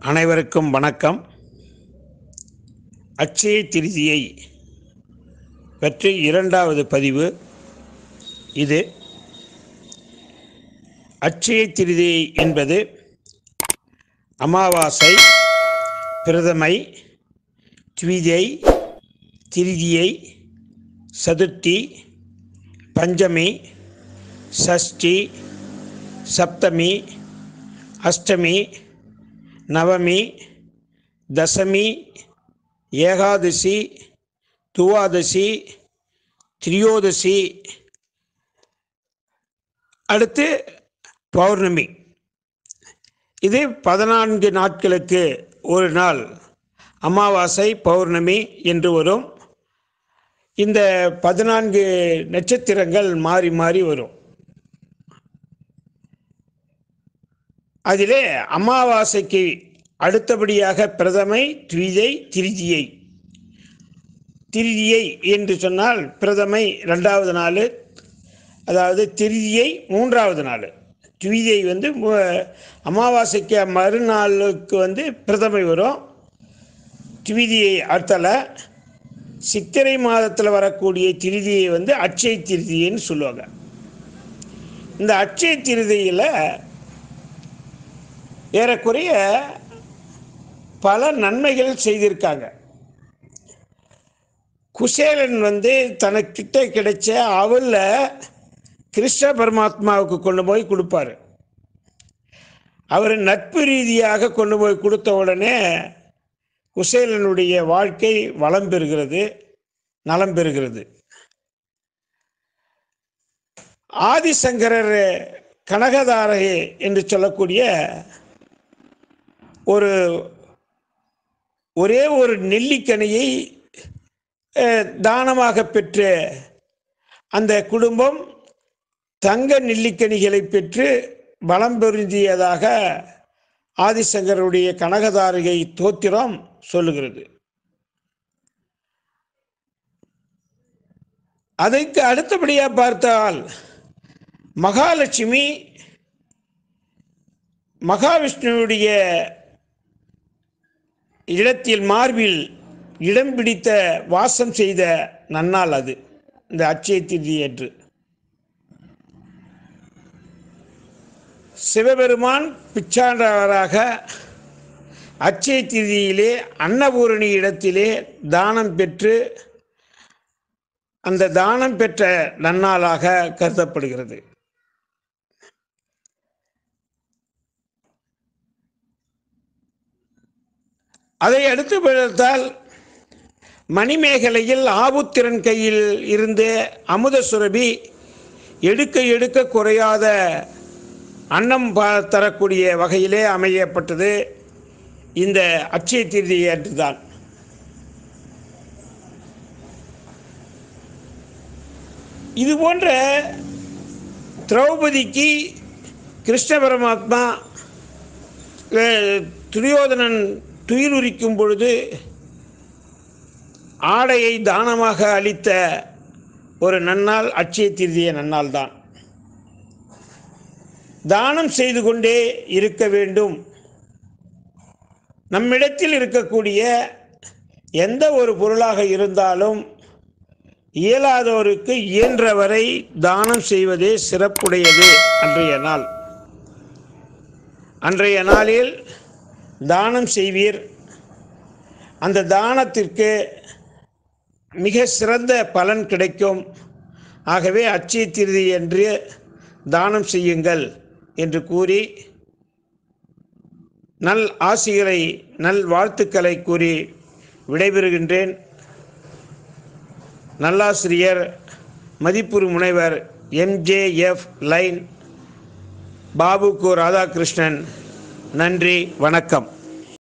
அனைவருக்கும் வணக்கம் அட்சய திருதியை பற்றி இரண்டாவது பதிவு இது அட்சய திருதியை என்பது அமாவாசை பிரதமை த்விஜை திருதியை சதுர்த்தி பஞ்சமி சஷ்டி சப்தமி அஷ்டமி நவமி தசமி ஏகாதசி துவாதசி திரியோதசி அடுத்து பௌர்ணமி இது பதினான்கு நாட்களுக்கு ஒரு நாள் அமாவாசை பௌர்ணமி என்று வரும் இந்த பதினான்கு நட்சத்திரங்கள் மாறி மாறி வரும் அதிலே அமாவாசைக்கு அடுத்தபடியாக பிரதமை த்விஜை திருதியை திருதியை என்று சொன்னால் பிரதமை ரெண்டாவது நாள் அதாவது திருதியை மூன்றாவது நாள் த்விஜை வந்து மு- அமாவாசைக்கு மறுநாளுக்கு வந்து பிரதமை வரும் த்விதியை அடுத்தல சித்திரை மாதத்தில் வரக்கூடிய திருதியை வந்து அட்சய திருதியைன்னு சொல்லுவாங்க இந்த அட்சய திருதியில் ஏறக்குறைய பல நன்மைகள் செய்திருக்காங்க குசேலன் வந்து தனக்கிட்ட கிடைச்ச அவல்ல கிருஷ்ண பரமாத்மாவுக்கு கொண்டு போய் கொடுப்பாரு அவர் நட்பு ரீதியாக கொண்டு போய் கொடுத்த உடனே குசேலனுடைய வாழ்க்கை வளம் பெறுகிறது நலம் பெறுகிறது ஆதிசங்கரர் கனகதாரகை என்று சொல்லக்கூடிய ஒரு ஒரே ஒரு நெல்லிக்கனியை அஹ், தானமாக பெற்ற அந்த குடும்பம் தங்க நெல்லிக்கனிகளை பெற்று பலம் பொருந்தியதாக ஆதிசங்கருடைய கனகதாரிகை தோத்திரம் சொல்லுகிறது அதற்கு அடுத்தபடியாக பார்த்தால் மகாலட்சுமி மகாவிஷ்ணுவுடைய இடத்தில் மார்பில் இடம் பிடித்த வாசம் செய்த நன்னாள் அது இந்த அட்சய திதி என்று சிவபெருமான் பிச்சாண்டவராக அட்சய திதியிலே அன்னபூரணி இடத்திலே தானம் பெற்று அந்த தானம் பெற்ற நன்னாளாக கருதப்படுகிறது அதை அடுத்து பார்த்தால் மணிமேகலையில் ஆபுத்திரன் கையில் இருந்து அமுத சுரபி எடுக்க எடுக்க குறையாத அன்னம் ப- தரக்கூடிய வகையிலே அமையப்பட்டது இந்த அட்சய திருதி அன்றுதான் இது போன்ற திரௌபதிக்கு கிருஷ்ண பரமாத்மா அஹ், துரியோதனன் துயிலுரிக்கும் பொழுது ஆடையை தானமாக அளித்த ஒரு நன்னாள் அட்சய திருதிய நன்னாள் தான் தானம் செய்து கொண்டே இருக்க வேண்டும் நம்மிடத்தில் இருக்கக்கூடிய எந்த ஒரு பொருளாக இருந்தாலும் இயலாதவருக்கு இயன்றவரை தானம் செய்வதே சிறப்புடையது அன்றைய நாள் அன்றைய நாளில் தானம் செய்வீர் அந்த தானத்திற்கு மிக சிறந்த பலன் கிடைக்கும் ஆகவே அட்சய திருதி என்று தானம் செய்யுங்கள் என்று கூறி நல் ஆசிகளை நல் வாழ்த்துக்களை கூறி விடைபெறுகின்றேன் நல்லாசிரியர் மதிப்புறு முனைவர் எம்ஜேஎஃப் லைன் பாபுக்கு ராதாகிருஷ்ணன் நன்றி வணக்கம்